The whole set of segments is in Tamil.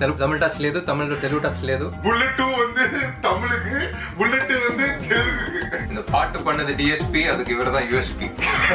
తెలు- తమిళ టచ్ లేదు తమిళ తెలుగు టచ్ లేదు புல்லட் வந்து தமிழுக்கு புல்லட் வந்து தெலுங்குக்கு இந்த பாட்டு பண்ணது டிஎஸ்பி அதுக்கு இவர் தான் யூஎஸ்பி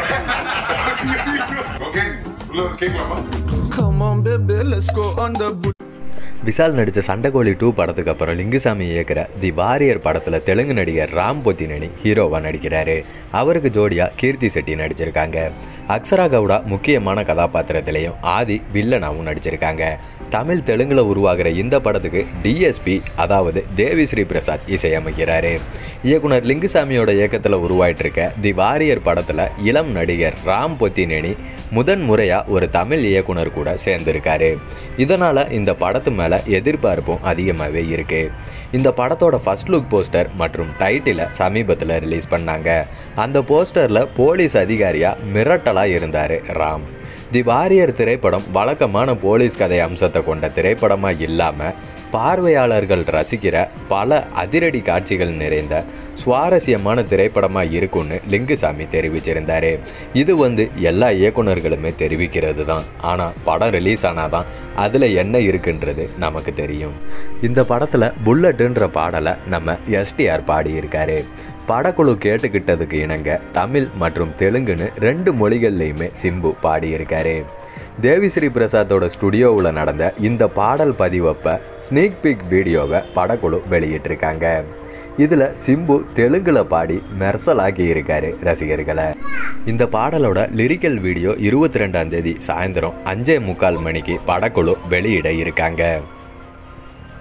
ஓகே உள்ள கேட்கலாமா Come on, baby, let's go on the boot. Vishal நடித்த சண்டைக்கோழி டூ படத்துக்கு அப்புறம் லிங்குசாமி இயக்குற தி வாரியர் படத்தில் தெலுங்கு நடிகர் ராம் பொத்தினனி ஹீரோவாக நடிக்கிறாரு அவருக்கு ஜோடியாக கீர்த்தி செட்டி நடிச்சிருக்காங்க அக்ஷரா கவுடா முக்கியமான கதாபாத்திரத்திலையும் ஆதி வில்லனாவும் நடிச்சிருக்காங்க தமிழ் தெலுங்குல உருவாகிற இந்த படத்துக்கு டிஎஸ்பி அதாவது தேவி ஸ்ரீ பிரசாத் இசையமைக்கிறாரு இயக்குனர் லிங்குசாமியோட இயக்கத்தில் உருவாயிட்டு இருக்க தி வாரியர் படத்தில் இளம் நடிகர் ராம் பொத்தினேனி முதன் முறையாக ஒரு தமிழ் இயக்குனர் கூட சேர்ந்திருக்காரு இதனால் இந்த படத்து மேலே எதிர்பார்ப்பும் அதிகமாகவே இருக்குது இந்த படத்தோட ஃபர்ஸ்ட் லுக் போஸ்டர் மற்றும் டைட்டிலை சமீபத்தில் ரிலீஸ் பண்ணாங்க அந்த போஸ்டரில் போலீஸ் அதிகாரியாக மிரட்டலாக இருந்தார் ராம் தி வாரியர் திரைப்படம் வழக்கமான போலீஸ் கதை அம்சத்தை கொண்ட திரைப்படமாக இல்லாமல் பார்வையாளர்கள் ரசிக்கிற பல அதிரடி காட்சிகள் நிறைந்த சுவாரஸ்யமான திரைப்படமாக இருக்கும்னு லிங்குசாமி தெரிவிச்சிருந்தாரு இது வந்து எல்லா இயக்குனர்களுமே தெரிவிக்கிறது தான் ஆனால் படம் ரிலீஸ் ஆனால் தான் அதில் என்ன இருக்குன்றது நமக்கு தெரியும் இந்த படத்தில் புல்லட்டுன்ற பாடலை நம்ம எஸ்டிஆர் பாடியிருக்காரு படக்குழு கேட்டுக்கிட்டதுக்கு இணங்க தமிழ் மற்றும் தெலுங்குன்னு ரெண்டு மொழிகள்லையுமே சிம்பு பாடியிருக்காரு தேவிஸ்ரீ பிரசாத்தோட ஸ்டுடியோவில் நடந்த இந்த பாடல் பதிவப்ப ஸ்னீக் பீக் வீடியோவை படக்குழு வெளியிட்டிருக்காங்க இதில் சிம்பு தெலுங்குல பாடி மெர்சலாக்கி இருக்காரு ரசிகர்களை இந்த பாடலோட லிரிக்கல் வீடியோ இருபத்தி ரெண்டாம் தேதி சாயந்தரம் அஞ்சே முக்கால் மணிக்கு படக்குழு வெளியிட இருக்காங்க